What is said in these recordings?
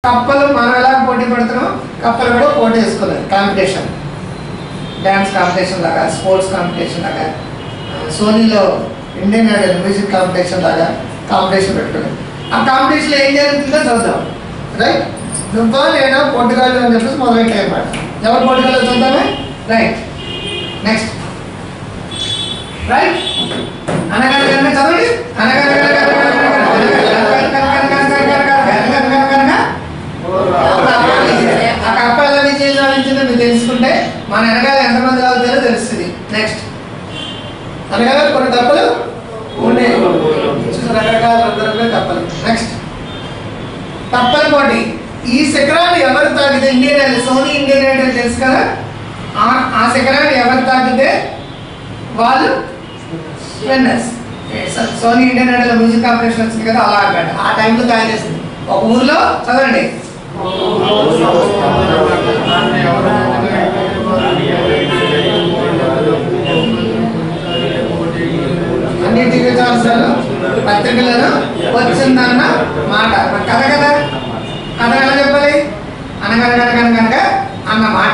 కప్పలు మనం ఎలా పోటీ పడుతున్నాం కప్పలు కూడా పోటీ వేసుకోలేదు కాంపిటీషన్ డ్యాన్స్ కాంపిటీషన్ లాగా స్పోర్ట్స్ కాంపిటీషన్ లాగా ఆ, సోనీలో ఇండియన్ ఐడల్ మ్యూజిక్ కాంపిటీషన్ లాగా కాంపిటీషన్ పెట్టుకున్నాం ఆ కాంపిటీషన్లో ఏం జరుగుతుందో చూద్దాం రైట్ నువ్వా నేనా పోటీగాళ్ళు అని చెప్పేసి మొదలెట్టాయి అన్నమాట ఎవరు పోటీగాళ్ళు చూద్దామే రైట్ నెక్స్ట్ రైట్ అనగనగనగ చదవండి ఆ కప్ప ఎలా విజయం సాధించిందో మీరు తెలుసుకుంటే మన వెనకాల ఎంతమంది అవుతారో తెలుస్తుంది నెక్స్ట్ అనగా కొన్ని కప్పలు ఉండే రకరకాల రకరకాల కప్పలు నెక్స్ట్ కప్పల పోటీ ఈ శిఖరాన్ని ఎవరు తాకితే Indian Idol Sony Indian Idol తెలుసు కదా ఆ- ఆ శిఖరాన్ని ఎవరు తాకితే వాళ్ళు winners Sony Indian Idol music competition వచ్చింది కదా అలా అన్నమాట ఆ టైంలో తయారు చేసింది ఒక ఊర్లో చదవండి అన్ని టీవీ ఛానల్స్లలో పత్రికలలో వచ్చిందన్న మాట మరి కథ కదా కథ ఎలా చెప్పాలి అనగనగనగనగనగ అన్న మాట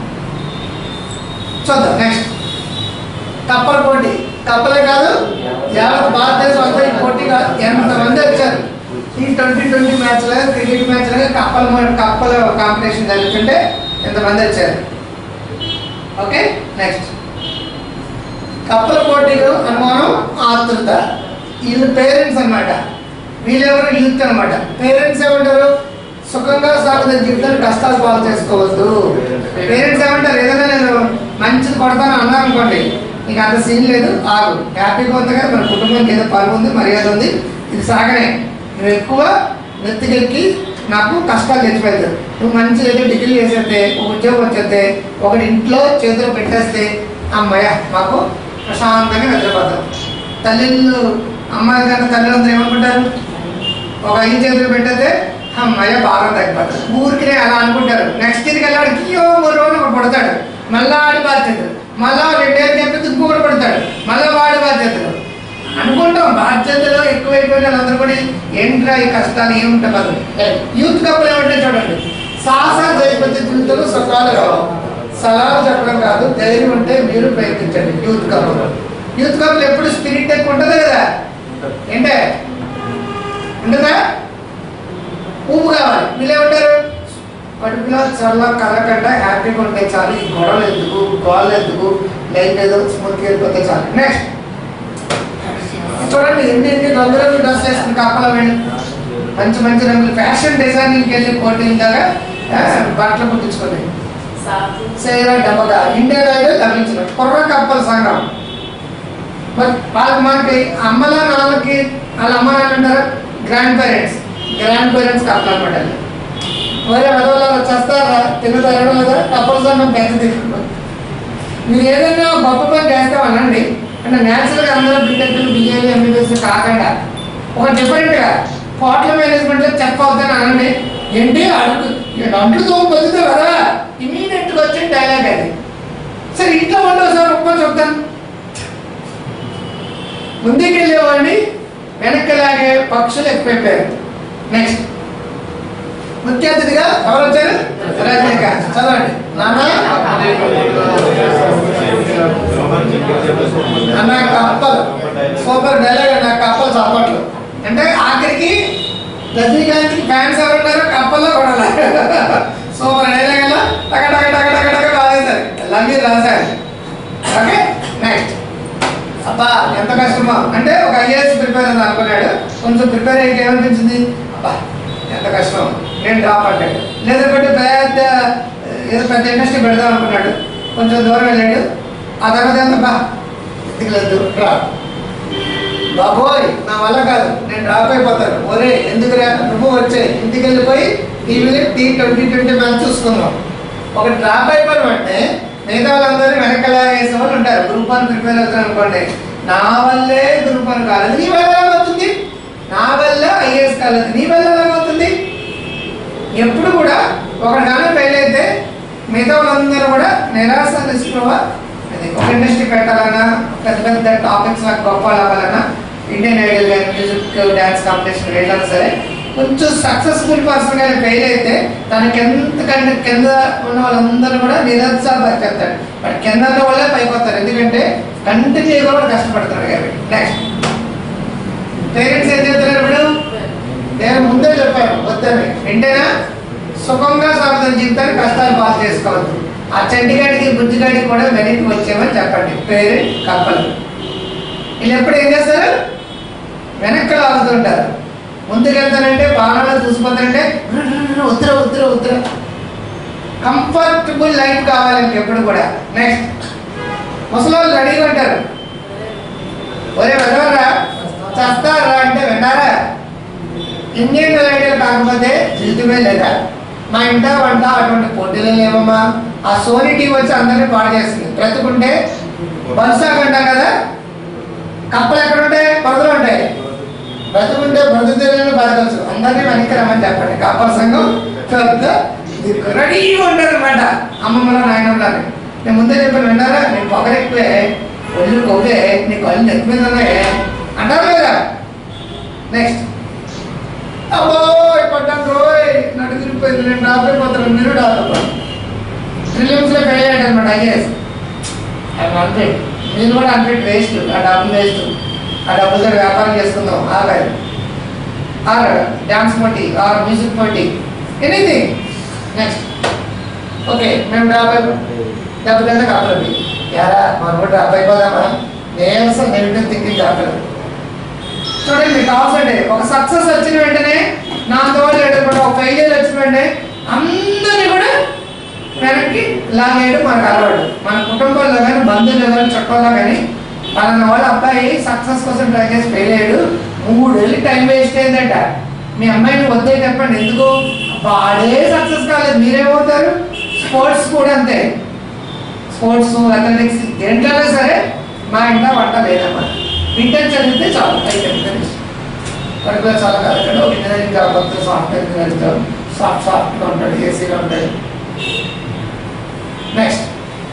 చూద్దాం నెక్స్ట్ కప్పల పోటీ కప్పలే కాదు యావత్ భారతదేశం అంతా ఈ పోటీ కాదు ఎంతమంది వచ్చారు ఈ ట్వంటీ ట్వంటీ మ్యాచ్లో క్రికెట్ మ్యాచ్లో కప్పల mo- కప్పల కాంపిటీషన్ జరుగుతుంటే ఎంతమంది వచ్చారు ఓకే నెక్స్ట్ కప్పల పోటీలు అనుమానం ఆతృత వీళ్ళు పేరెంట్స్ అన్నమాట వీళ్ళెవరు యూత్ అన్నమాట పేరెంట్స్ ఏమంటారు సుఖంగా సాగుతున్న జీవితాన్ని కష్టాలు పాలు చేసుకోవద్దు పేరెంట్స్ ఏమంటారు ఏదైనా నేను మంచిది కొడతాను అన్నా అనుకోండి నీకు అంత సీన్ లేదు ఆగు హ్యాపీగా ఉంది కదా మన కుటుంబానికి ఏదో పరువు ఉంది మర్యాద ఉంది ఇది సాగనే నువ్వు ఎక్కువ నెత్తికెక్కి నాకు కష్టాలు తెచ్చిపెడతావు నువ్వు మంచి ఏదో డిగ్రీ చేసేస్తే ఒక ఉద్యోగం వచ్చేస్తే ఒకటి ఇంట్లో చేతులు పెట్టేస్తే అమ్మయ్య మాకు ప్రశాంతంగా నిద్రపోతాం తల్లిళ్ళు అమ్మాయి కన్నా తల్లిదండ్రులు ఏమనుకుంటారు ఒక ఐదు చేతులు పెట్టేస్తే అమ్మయ్య బాగా తగ్గిపోతారు ఊరికి అలా అనుకుంటారు నెక్స్ట్ ఇయర్కి వెళ్ళాడికి అయ్యో మూడు రోజులు ఒకటి పడతాడు మళ్ళా ఆడి బాధ్యతలు మళ్ళా రెండేళ్ళు చెప్పేసి ఇంకొకటి పడతాడు మళ్ళా వాడి బాధ్యతలు అనుకుంటాం బాధ్యతలు ఎక్కువైపోయిన వాళ్ళందరూ కూడా ఏంట్రా ఈ కష్టాలు ఏముంటాయి కాదు యూత్ కప్పులు ఏమంటే చూడండి సాహసాలు జరిగిపోతే జీవితంలో సుఖాలు రావు సలహాలు చెప్పడం కాదు ధైర్యం ఉంటే మీరు ప్రయత్నించండి యూత్ కప్పులు యూత్ కప్పులు ఎప్పుడు స్పిరిట్ ఎక్కువ ఉంటుంది కదా ఏంటే ఉంటుందా ఊపు కావాలి వీళ్ళు ఏమంటారు కడుపులో చాలా కలకంట హ్యాపీగా ఉంటే చాలు ఈ గొడవలు ఎందుకు గోళ్ళు ఎందుకు లైఫ్ ఏదో స్మూత్ వెళ్ళిపోతే చాలు నెక్స్ట్ చూడండి ఎన్ని ఎన్ని రంగురంగులు డ్రెస్ వేసుకుని కప్పల వెళ్ళి మంచి మంచి రంగులు ఫ్యాషన్ డిజైనింగ్కి వెళ్ళి పోటీలు దాకా ఆ, బట్టలు కుట్టించుకోండి సేరా డబ్బగా ఇండియన్ ఐడల్ లభించిన కుర్ర కప్పల సంఘం మరి వాళ్ళకి మనకి అమ్మల నాన్నకి వాళ్ళ అమ్మ నాన్న అంటారు గ్రాండ్ పేరెంట్స్ గ్రాండ్ పేరెంట్స్ కప్పలు అనమాట వేరే వదవలో చేస్తారా తిన్నది ఎరడం లేదా కప్పల సంఘం పెద్దది మీరు ఏదైనా గొప్ప పని చేస్తామనండి అంటే న్యాచురల్గా అందరూ బీటెక్లు బిఏలు ఎంబీబీఎస్ కాకుండా ఒక డిఫరెంట్గా హోటల్ మేనేజ్మెంట్లో చెక్ అవుతాను అనండి ఏంటి అడుగు అంటుతో బతుకుతా కదా ఇమీడియట్గా వచ్చిన డైలాగ్ అది సరే ఇంట్లో ఉండవు సార్ ఒక్క చెప్తాను ముందుకు వెళ్ళేవాడిని వెనక్కి లాగే పక్షులు ఎక్కువైపోయారు నెక్స్ట్ ముఖ్య అతిథిగా ఎవరు వచ్చారు రజనీకాంత్ చదవండి నాన్న అన్న కప్పలు సూపర్ డైలాగ్ అన్న కప్పలు చప్పట్లు అంటే ఆఖరికి రజనీకాంత్ ఫ్యాన్స్ ఎవరున్నారు కప్పల్లో కూడా సూపర్ డైలాగ్ అలా టక టక టక టక టక రాసేశారు లంగి రాశారు ఓకే నెక్స్ట్ అబ్బా ఎంత కష్టమో అంటే ఒక ఐఏఎస్ ప్రిపేర్ అని అనుకున్నాడు కొంచెం ప్రిపేర్ అయ్యి ఏమనిపించింది అబ్బా ఎంత కష్టం నేను డ్రాప్ అంటాడు లేదా పెట్టి పెద్ద ఏదో పెద్ద ఇండస్ట్రీ పెడదాం అనుకున్నాడు కొంచెం దూరం వెళ్ళాడు ఆ తర్వాత ఎంత బా ఇంటికి లేదు డ్రాప్ బాబోయ్ నా వల్ల కాదు నేను డ్రాప్ అయిపోతాను ఒరే ఎందుకురా నువ్వు వచ్చే ఇంటికి వెళ్ళిపోయి టీవీలో టీ ట్వంటీ ట్వంటీ మ్యాచ్ చూసుకుందాం ఒక డ్రాప్ అయిపోయిన అంటే మిగతా వాళ్ళందరూ వెనకాల వేసే వాళ్ళు ఉంటారు గ్రూప్ వన్ ప్రిపేర్ అవుతారు అనుకోండి నా వల్లే గ్రూప్ వన్ కాలేదు నీ వల్ల ఏమవుతుంది నా వల్ల ఐఏఎస్ కాలేదు నీ వల్ల ఏమవుతుంది ఎప్పుడు కూడా ఒకటి కానీ ఫెయిల్ అయితే మిగతా వాళ్ళందరూ కూడా నిరాశ నిస్పృహ అది ఒక ఇండస్ట్రీ పెట్టాలన్నా పెద్ద పెద్ద టాపిక్స్ నాకు గొప్ప అవ్వాలన్నా ఇండియన్ ఐడల్ కానీ మ్యూజిక్ డ్యాన్స్ కాంపిటీషన్ వెళ్ళాలి సరే కొంచెం సక్సెస్ఫుల్ పర్సన్ కానీ ఫెయిల్ అయితే తనకి ఎంతకంటే కింద ఉన్న వాళ్ళందరూ కూడా నిరుత్సాహపరిచేస్తాడు బట్ కింద ఉన్న వాళ్ళే పైకి వస్తారు ఎందుకంటే కంటిన్యూగా కూడా కష్టపడతాడు కాబట్టి నెక్స్ట్ పేరెంట్స్ ఏం చెప్తున్నారు ఇప్పుడు నేను ముందే చెప్పాను వద్దని వెంటనే సుఖంగా సాగుతున్న జీవితాన్ని కష్టాలు పాస్ చేసుకోవద్దు ఆ చంటిగాడికి బుజ్జిగాడికి కూడా వెనక్కి వచ్చామని చెప్పండి పేరెంట్ కప్పలు వీళ్ళు ఎప్పుడు ఏం చేస్తారు వెనక్కి లాగుతుంటారు ముందుకెళ్తానంటే బాణాలు చూసిపోతానంటే ఉత్తర ఉత్తర ఉత్తర కంఫర్టబుల్ లైఫ్ కావాలి మీకు ఎప్పుడు కూడా నెక్స్ట్ ముసలోళ్ళు రెడీగా ఉంటారు ఒరే వెళ్ళవరా చస్తారా అంటే విన్నారా ఇండియన్ ఐడియల్ కాకపోతే జీవితమే లేదా మా ఇంట వంట అటువంటి పోటీలు లేవమ్మా ఆ సోనీ టీవీ వచ్చి అందరినీ పాడు చేస్తుంది బ్రతుకుంటే బస్సాగా ఉంటాం కదా కప్పలు ఎక్కడ ఉంటాయి పొదలు ఉంటాయి బ్రతుకుంటే బ్రతుకుతేనే బతకచ్చు అందరినీ వెనక్కి రమ్మని చెప్పండి కప్పల సంఘం పెద్ద రెడీగా ఉంటారు అనమాట అమ్మమ్మలో నాయనమ్మలని నేను ముందే చెప్పాను విన్నారా నేను పొగరెక్కువే ఒళ్ళు కొవ్వే నీ కళ్ళు నెత్తి మీద ఉన్నాయే అంటారు లేదా నెక్స్ట్ అబ్బో పడ్డాను రోయ్ నడు తిరిగిపోయింది నేను డాక్టర్ పోతాను మీరు డాక్టర్ ప్రిలిమ్స్లో ఫెయిల్ అయ్యాడు అనమాట ఐఏఎస్ ఐ హండ్రెడ్ నేను కూడా హండ్రెడ్ వేస్ట్ ఆ డబ్బులు వేస్ట్ ఆ డబ్బులతో వ్యాపారం చేసుకుందాం ఆగాలి ఆర్ డ్యాన్స్ పోటీ ఆర్ మ్యూజిక్ పోటీ ఎనీథింగ్ నెక్స్ట్ ఓకే మేము డాబై దెబ్బతింటే కాపలేదు యారా మనం కూడా డాబై పోదామా నేను అసలు నెగిటివ్ థింకింగ్ కాపలేదు చూడండి మీకు కావాల్సింటే ఒక సక్సెస్ వచ్చిన వెంటనే నా తోడు కూడా ఒక ఫెయిలియర్ వచ్చిన వెంటనే అందరినీ కూడా వెనక్కి లాగేయడం మనకు అలవాటు మన కుటుంబంలో కానీ బంధువులు కానీ చుట్టాల్లో కానీ మన వాళ్ళ అబ్బాయి సక్సెస్ కోసం ట్రై చేసి ఫెయిల్ అయ్యాడు మూడేళ్ళు టైం వేస్ట్ అయిందంట మీ అమ్మాయిని వద్దే చెప్పండి ఎందుకు వాడే సక్సెస్ కాలేదు మీరేమవుతారు స్పోర్ట్స్ కూడా అంతే స్పోర్ట్స్ అథ్లెటిక్స్ దేంట్లోనే సరే మా ఇంట్లో వంట లేదమ్మా ఇంటర్ చదివితే చాలు అయిపోయింది కడుపులో చాలా కాదు ఇక్కడ ఒక ఇంజనీరింగ్ జాబ్ వస్తే సాఫ్ట్వేర్ ఇంజనీరింగ్ జాబ్ సాఫ్ట్ సాఫ్ట్గా ఉంటాడు ఏసీలో ఉంటాడు నెక్స్ట్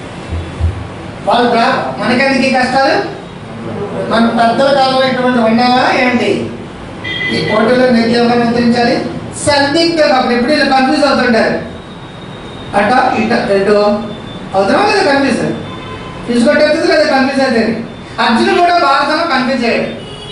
వాళ్ళు రా మనకెందుకు ఈ కష్టాలు మన పెద్దల కాలంలో ఇటువంటి ఉన్నావా ఏంటి ఈ పోటీలో నిరుద్యోగాన్ని ఉద్ధరించాలి సందిగ్ధం అప్పుడు ఎప్పుడు ఇలా కన్ఫ్యూజ్ అవుతుంటారు అట ఇట రెండు అవుతున్నావా లేదా కన్ఫ్యూజ్ తీసుకొట్టేస్తుంది లేదా కన్ఫ్యూజ్ అవుతుంది అర్జునుడు కూడా భారతంలో కన్ఫ్యూజ్ అయ్యాడు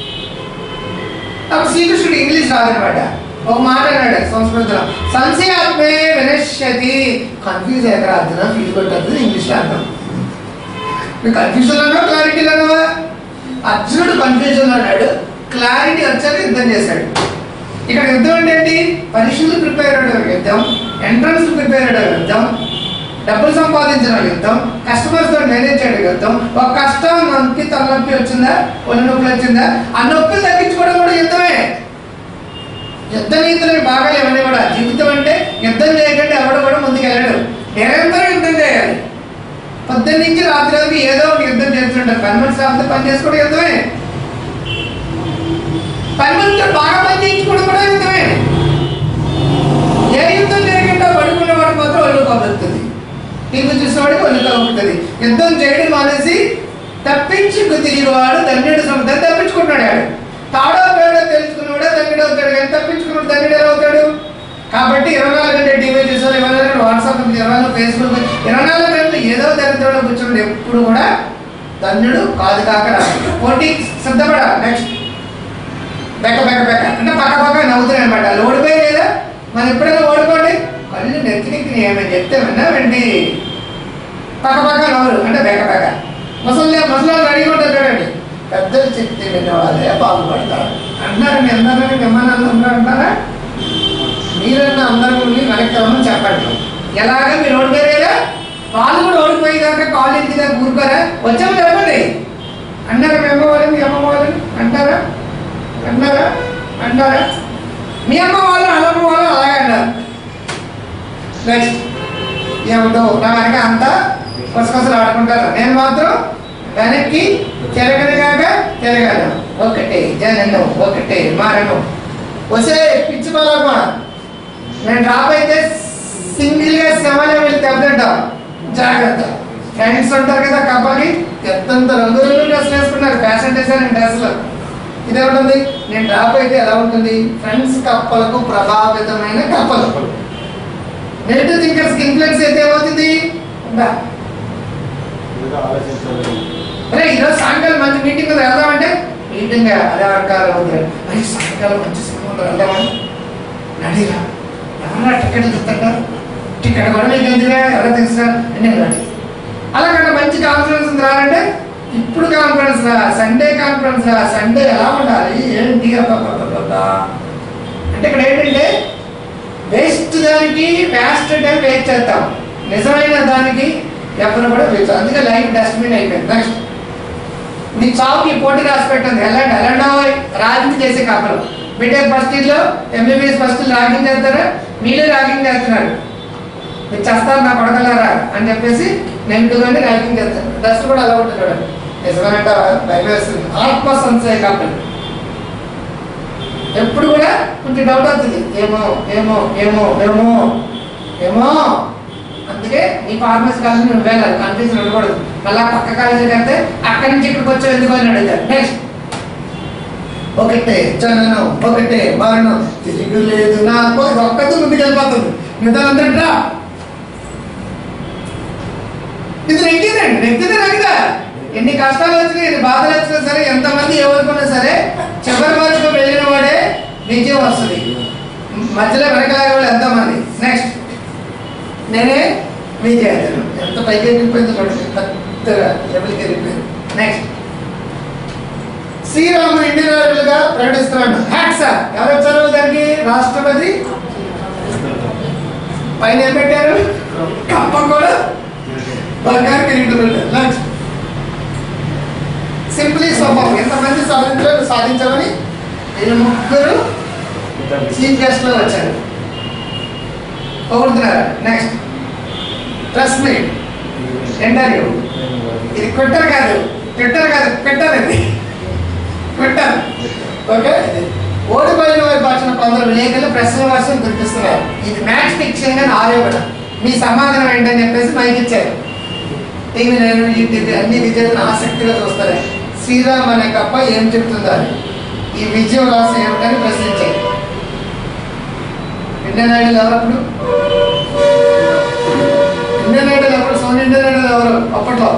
అప్పుడు శ్రీకృష్ణుడు ఇంగ్లీష్ రాదనమాట ఒక మాట అన్నాడు సంస్కృతంలో సంశయాత్మే వినశ్యతి కన్ఫ్యూజ్ అయ్యారు అర్జున ఫీజు కొట్టద్దు ఇంగ్లీష్లో అర్థం మీకు కన్ఫ్యూజన్లోనో క్లారిటీలోనో అర్జునుడు కన్ఫ్యూజన్లో ఉన్నాడు క్లారిటీ వచ్చాక యుద్ధం చేశాడు ఇక్కడ యుద్ధం అంటే ఏంటి పరీక్షలు ప్రిపేర్ అయ్యే యుద్ధం ఎంట్రన్స్ ప్రిపేర్ అయ్యే యుద్ధం డబ్బులు సంపాదించిన యుద్ధం కస్టమర్స్ తో మేనేజ్ చేయడం యుద్ధం ఒక కష్టం నొప్పి తలనొప్పి వచ్చిందా ఒళ్ళు నొప్పి వచ్చిందా ఆ నొప్పిని తగ్గించుకోవడం కూడా యుద్ధమే యుద్ధ నీతులని బాగా ఇవన్నీ కూడా జీవితం అంటే యుద్ధం చేయకంటే ఎవడు కూడా ముందుకు వెళ్ళడు నిరంతరం యుద్ధం చేయాలి పొద్దున్న నుంచి రాత్రి వరకు ఏదో ఒక యుద్ధం చేస్తుంటారు పని మనిషి రాత్రి పని చేసుకోవడం యుద్ధమే పని మనిషితో బాగా పని చేయించుకోవడం కూడా యుద్ధమే ఏ యుద్ధం చేయకుండా పడుకున్నవాడు మాత్రం ఒళ్ళు కొలుస్తుంది టీవీ చూసేవాడికి ఒళ్ళు కలుగుతుంది యుద్ధం చేయడం మానేసి తప్పించుకు తిరిగివాడు దండెడు సముద్రం తప్పించుకుంటున్నాడు ఆడు తాడో పేడో తెలుసుకున్నవాడే దండెడు అవుతాడు కానీ తప్పించుకున్నాడు దండెడు ఎలా అవుతాడు కాబట్టి ఇరవై నాలుగు గంటలు టీవీ చూసారు ఇరవై నాలుగు గంటలు వాట్సాప్ ఇరవై నాలుగు ఫేస్బుక్ ఇరవై నాలుగు గంటలు ఏదో దరిద్రంలో కూర్చున్నాడు ఎప్పుడు కూడా ధన్యుడు కాదు కాక రాదు. పోటీ సిద్ధపడ నెక్స్ట్ బెక్క బెక్క బెక్క అంటే పక్క పక్క నవ్వుతున్నాయి అనమాట వాళ్ళు ఓడిపోయి లేదా మనం ఎప్పుడైనా ఓడిపోండి కళ్ళు నెత్తినెక్కి ఏమైనా చెప్తే విన్నావండి పక్క పక్క నవ్వులు అంటే బెక్క బెక్క ముసలి ముసలి రెడీగా ఉంటారు చూడండి పెద్దలు చెప్తే విన్నవాళ్ళే బాగుపడతారు అంటున్నారు మీ అందరినీ విమానాలు ఉంటారంటారా మీరన్నా అందరూ ఉండి వెనక్కి రమ్మని చెప్పండి ఎలాగ మీరు ఓడిపోయారా వాళ్ళు కూడా ఓడిపోయేదాకా కాలేజీ దాకా ఊరుకోరా వచ్చాము చెప్పండి అన్నారా మీ అమ్మ వాళ్ళని మీ అమ్మ వాళ్ళని అంటారా అంటారా అంటారా మీ అమ్మ వాళ్ళు అల్లమ్మ వాళ్ళు అలాగే అన్నారు నెక్స్ట్ ఏమిటో నా వెనక అంతా కొసకొసలు ఆడుకుంటారు నేను మాత్రం వెనక్కి తిరగలిగాక తిరగలను ఒకటే జనను ఒకటే మారను వసే పిచ్చి బలమ్మా నేను డ్రాప్ అయితే సింగిల్ గా శవాలే వెళ్ళి దెబ్బతింటాం జాగ్రత్త ఫ్రెండ్స్ ఉంటారు కదా కబడ్డీ ఎంతంత రంగు రంగులు డ్రెస్సులు వేసుకున్నారు ఫ్యాషన్ డిజైన్ డ్రెస్సులు ఇది ఒకటి ఉంది నేను డ్రాప్ అయితే ఎలా ఉంటుంది ఫ్రెండ్స్ కప్పలకు ప్రభావితమైన కప్పలు నెగిటివ్ థింకర్స్ కి ఇన్ఫ్లుయెన్స్ అయితే ఏమవుతుంది ఉందా? ఏదో ఆలోచించాలి అరే ఈరోజు సాయంకాలం మంచి మీటింగ్ ఉంది వెళ్దామంటే మీటింగ్ అదే అడగాలి ఉంది మరి సాయంకాలం మంచి సినిమాలో వెళ్దామని నడిరా ఎవరన్నా టికెట్లు చెప్తారు టికెట్ కూడా మీకు ఎందుగా ఎవరో తెలుసా అని నేను అడిగి అలాగంటే మంచి కాన్ఫరెన్స్ ఉంది రానంటే ఇప్పుడు కాన్ఫరెన్స్ రా సండే కాన్ఫరెన్స్ రా సండే ఎలా ఉండాలి ఏంటి అబ్బబ్బబ్బబ్బబ్బా. అంటే ఇక్కడ ఏంటంటే వేస్ట్ దానికి వేస్ట్ టైం వేస్ట్ చేస్తాం నిజమైన దానికి ఎవరు కూడా వేస్ట్ అందుకే లైఫ్ డస్ట్బిన్ అయిపోయింది నెక్స్ట్ నీ చావుకి పోటీ రాసి పెట్టింది వెళ్ళండి వెళ్ళండి రాగింగ్ చేసే కాపలు బీటెక్ ఫస్ట్ ఇయర్లో ఎంబీబీఎస్ ఫస్ట్ రాగింగ్ చేస్తారా మీరే రాగింగ్ చేస్తున్నారు మీరు చేస్తారు నా కొడగలరా అని చెప్పేసి నెగిటివ్ గానే ర్యాగింగ్ చేస్తారు డస్ట్ కూడా అలా ఉంటుంది చూడండి నిజమేనంట భయం వేస్తుంది ఆత్మ సంశయ కాపలు ఎప్పుడు కూడా కొంచెం డౌట్ అవుతుంది ఏమో ఏమో ఏమో ఏమో ఏమో అందుకే నీ ఫార్మసీ కాలేజ్ నువ్వు వెళ్ళాలి కన్ఫ్యూజన్ ఉండకూడదు మళ్ళా పక్క కాలేజీకి వెళ్తే అక్కడి నుంచి ఇక్కడికి వచ్చావు ఎందుకు అని అడుగుతారు నెక్స్ట్ ఒకటే జననం ఒకటే మరణం తిరుగులేదు నాకు ఒక్కటి ముందుకు వెళ్ళిపోతుంది మిగతా అందరిట్రా ఇది నెగ్గిందండి నెగ్గితే నెగ్గుదా ఎన్ని కష్టాలు వచ్చినా ఎన్ని బాధలు వచ్చినా సరే ఎంతమంది ఎవరుకున్నా సరే చివరి వరకు వెళ్ళిన వాడే విజయం వస్తుంది మధ్యలో వెనకలాగే వాళ్ళు ఎంతమంది నెక్స్ట్ నేనే విజయార్థులు ఎంత పైకి వెళ్ళిపోయిందో చూడండి పెద్దగా లెవెల్కి వెళ్ళిపోయింది నెక్స్ట్ శ్రీరాముడు ఇండియన్ ఆర్మీలుగా ప్రకటిస్తున్నాడు హ్యాట్స్ ఎవరు వచ్చారు దానికి రాష్ట్రపతి పైన ఏం పెట్టారు కప్ప కూడా బంగారు కిరీటం పెట్టారు నెక్స్ట్ సింప్లీ స్వభావం ఎంతమంది సాధించారు సాధించామని వీళ్ళు ముగ్గురు చీఫ్ గెస్ట్ లో వచ్చారు పొగుడుతున్నారు నెక్స్ట్ ప్రెస్ మీట్ ఇంటర్వ్యూ ఇది ట్విట్టర్ కాదు ట్విట్టర్ కాదు ట్విట్టర్ ఇది ట్విట్టర్ ఓకే ఓడిపోయిన వారి భాషను కొందరు విలేకరులు ప్రశ్న వర్షం గుర్తిస్తున్నారు ఇది మ్యాచ్ ఫిక్షన్ గా ఆరోపణ మీ సమాధానం ఏంటని చెప్పేసి మైక్ ఇచ్చారు టీవీ నేను ఈ టీవీ అన్ని విజయాలను ఆసక్తిగా చూస్తారు శ్రీరామ్ అనే కప్ప ఏం చెప్తుందా అని ఈ విజయం రాసి ఏమిటని ప్రశ్నించారు ఇండియన్ ఐడల్ ఎవరప్పుడు ఇండియన్ ఐడల్ ఎవరు సోనీ ఇండియన్ ఐడల్ ఎవరు అప్పట్లో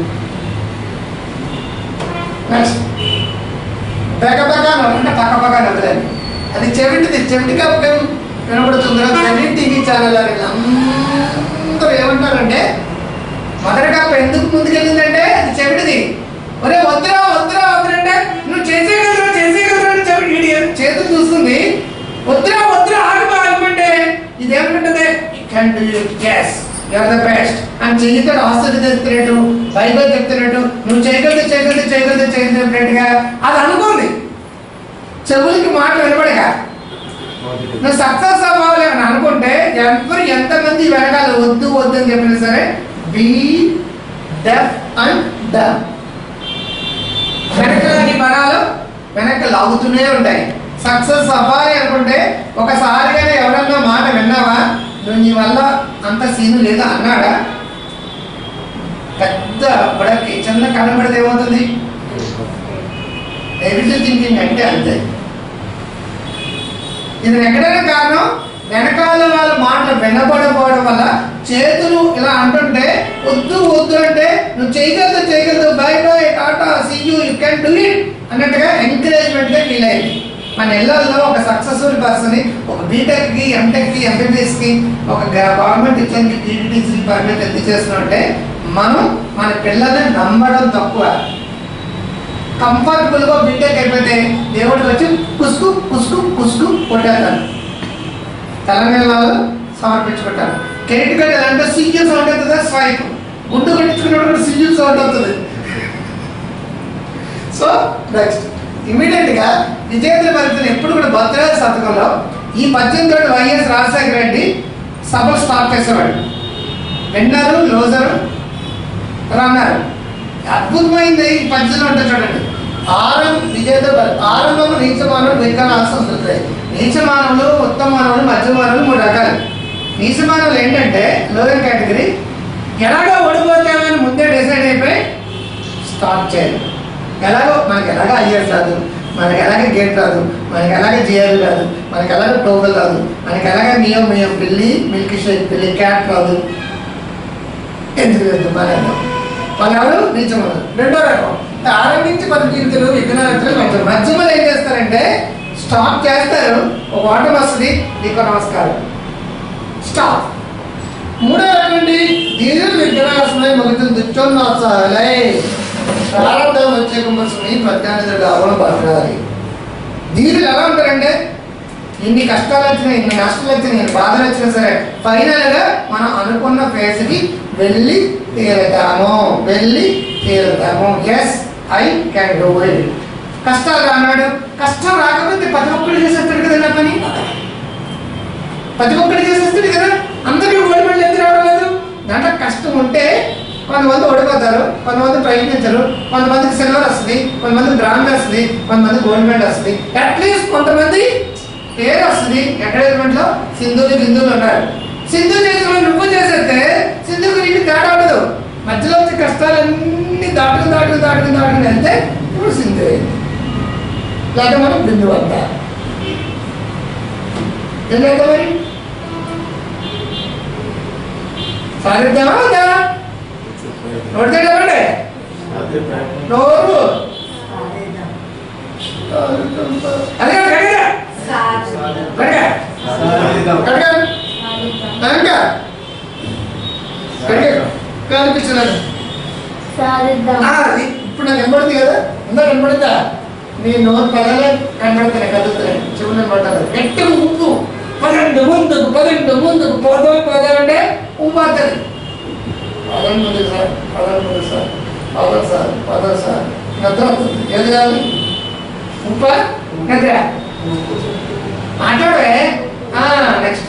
నెక్స్ట్ బెక బెక అంటే పక్క పక్క నవ్వులని అది చెవిటిది చెవిటి కప్ప వినబడుతుంది అది టీవీ ఛానల్ అని అందరూ ఏమంటారంటే మొదటి కప్ప ఎందుకు ముందుకెళ్ళిందంటే అది చెవిటిది ఒరే వద్దురా వద్దురా వద్దురంటే నువ్వు చేసేయగలరా చేసేయగలరా అని చెవిటి ఇడియట్ చేతులు చూస్తుంది వద్దురా వద్దురా ఆగు ఆగమంటే ఇది ఏమంటుంది can do yes you're the best అని చెయ్యితో ఆస్తులు చెప్తున్నట్టు బైబిల్ చెప్తున్నట్టు నువ్వు చేయగలదు చేయగలదు చేయగలదు చేయగలిగినట్టుగా అది అనుకోండి చెవులకి మాట వినబడగా నువ్వు సక్సెస్ అవ్వాలి అని అనుకుంటే ఎవరు ఎంతమంది వెనకాల వద్దు వద్దు అని చెప్పినా సరే బీ డెఫ్ అండ్ డమ్ వెనకలాని పదాలు వెనక లాగుతూనే ఉంటాయి సక్సెస్ అవ్వాలి అనుకుంటే ఒకసారిగానే ఎవరన్నా మాట విన్నావా నువ్వు నీ వల్ల అంత సీను లేదా అన్నాడా పెద్ద బుడకి చిన్న కనబడితే ఏమవుతుంది నెగిటివ్ థింకింగ్ అంటే అంతే ఇది ఎక్కడైనా కారణం వెనకాల వాళ్ళ మాటలు వినబడకపోవడం వల్ల చేతులు ఇలా అంటుంటే వద్దు వద్దు అంటే నువ్వు చేయగలదు చేయగలదు bye bye tata see you you can do it అన్నట్టుగా ఎంకరేజ్మెంట్ గా ఫీల్ అయింది మన ఇళ్లలో ఒక సక్సెస్ఫుల్ పర్సన్ ఒక బీటెక్ కి ఎంటెక్ కి ఎంబీబీఎస్ కి ఒక గవర్నమెంట్ ఇచ్చిన టీటీసీ పర్మిట్ ఎంత చేస్తున్నామంటే మనం మన పిల్లల్ని నమ్మడం తక్కువ కంఫర్టబుల్ గా బీటెక్ అయిపోతే దేవుడికి వచ్చి కుసుకు కుసుకు కుసుకు కొట్టేస్తాను తెలంగాణలో సమర్పించుకుంటారు క్రెడిట్ కార్డ్ ఎలా అంటే సియూ సౌండ్ అవుతుందా స్వైప్ గుండు కట్టించుకున్నప్పుడు కూడా సియూ సౌండ్ అవుతుంది సో నెక్స్ట్ ఇమీడియట్ గా విజేతల ఫలితం ఎప్పుడు కూడా భద్రాద్రి శతకంలో ఈ పద్దెనిమిది ఏడు వైఎస్ రాజశేఖర రెడ్డి సభలు స్టార్ట్ చేసేవాడు విన్నరు లోజరు రన్నారు అద్భుతమైంది ఈ పద్యంలో ఉంటుంది చూడండి ఆరం విజేత బలి. ఆరంభం నీచ మానవులు విజ్ఞానాలు సంస్కృతాయి నీచ మానవులు ఉత్తమ మానవులు మధ్య మానవులు మూడు రకాలు నీచ మానవులు ఏంటంటే లోయర్ కేటగిరీ ఎలాగో ఓడిపోతామని ముందే డిసైడ్ అయిపోయి స్టార్ట్ చేయాలి ఎలాగో మనకి ఎలాగో ఐఎస్ రాదు మనకి ఎలాగే గేట్ రాదు మనకి ఎలాగే జిఆర్ రాదు మనకి ఎలాగే టోకల్ రాదు మనకి ఎలాగే మియం మియం పిల్లి మిల్క్ షేక్ పిల్లి క్యాట్ రాదు ఎందుకు లేదు మన వాళ్ళు నీచమలు రెండో రకం ఆరంభించి పరిస్థితులు విఘ్నాలు మధ్య మధ్యమలో ఏం చేస్తారంటే స్టాప్ చేస్తారు ఒక ఆటం వస్తుంది నీకు నమస్కారం స్టాప్ మూడో రకం అండి దీని విఘ్నాసనై మగుతుంది దుచ్చోన్నాసాలై ప్రారంభం వచ్చే కుమ్మసుని ప్రత్యానిధుడు అవడం పలకాలి దీనిలో ఎలా ఉంటారంటే ఇన్ని కష్టాలు వచ్చినా ఇన్ని నష్టాలు వచ్చినా ఇన్ని బాధలు వచ్చినా సరే ఫైనల్ గా మనం అనుకున్న ఫేజ్ కి వెళ్ళి తీరుతాము వెళ్ళి తీరుతాము yes I can do it కష్టాలు రానాడు కష్టం రాకపోతే ప్రతి ఒక్కరు చేసేస్తాడు కదా నా పని ప్రతి ఒక్కరు చేసేస్తాడు కదా అందరికీ గోల్డ్ మెడల్ ఎందుకు రావడం లేదు దాంట్లో కష్టం ఉంటే కొంతమంది ఓడిపోతారు కొంతమంది ప్రయత్నించరు కొంతమందికి సిల్వర్ వస్తుంది కొంతమంది బ్రాంజ్ వస్తుంది కొంతమంది గోల్డ్ మెడల్ వస్తుంది అట్లీస్ట్ కొంతమంది పేరు వస్తుంది అకాడమిలో సింధులు బిందువులు ఉన్నారు సింధు చేసిన నువ్వు చేసేస్తే సింధుకు నీకు తేడా ఉండదు మధ్యలో వచ్చే కష్టాలన్నీ దాటుకు దాటుకు దాటుకు దాటుకు వెళ్తే ఇప్పుడు సింధు అయింది లేక మనం బిందువు అంతా ఏం లేదా మరి సాధిద్దామా వద్దా నోడితే చెప్పండి అదే ప్రాక్టీస్ నోరు అదే కడిగా కడిగా కడిగా కడిగా కడిగా కనిపించలేదు సాధిద్దాం ఆ, అది ఇప్పుడు నాకు కనబడుతుంది కదా ఉందా కనబడుతుందా నీ నోరు పదాలే కనబడుతున్నాయి కదులుతున్నాయి చెవులు కనబడతారు గట్టి ఉప్పు పదండి ముందుకు పదండి ముందుకు పోదాం పోదామంటే ఉమ్మాతది పదండి ముందుకు సార్ పదండి ముందుకు సార్ పదం సార్ పదం సార్ నిద్ర వస్తుంది ఏది కావాలి ఉప్ప నిద్ర మాట్లాడే నెక్స్ట్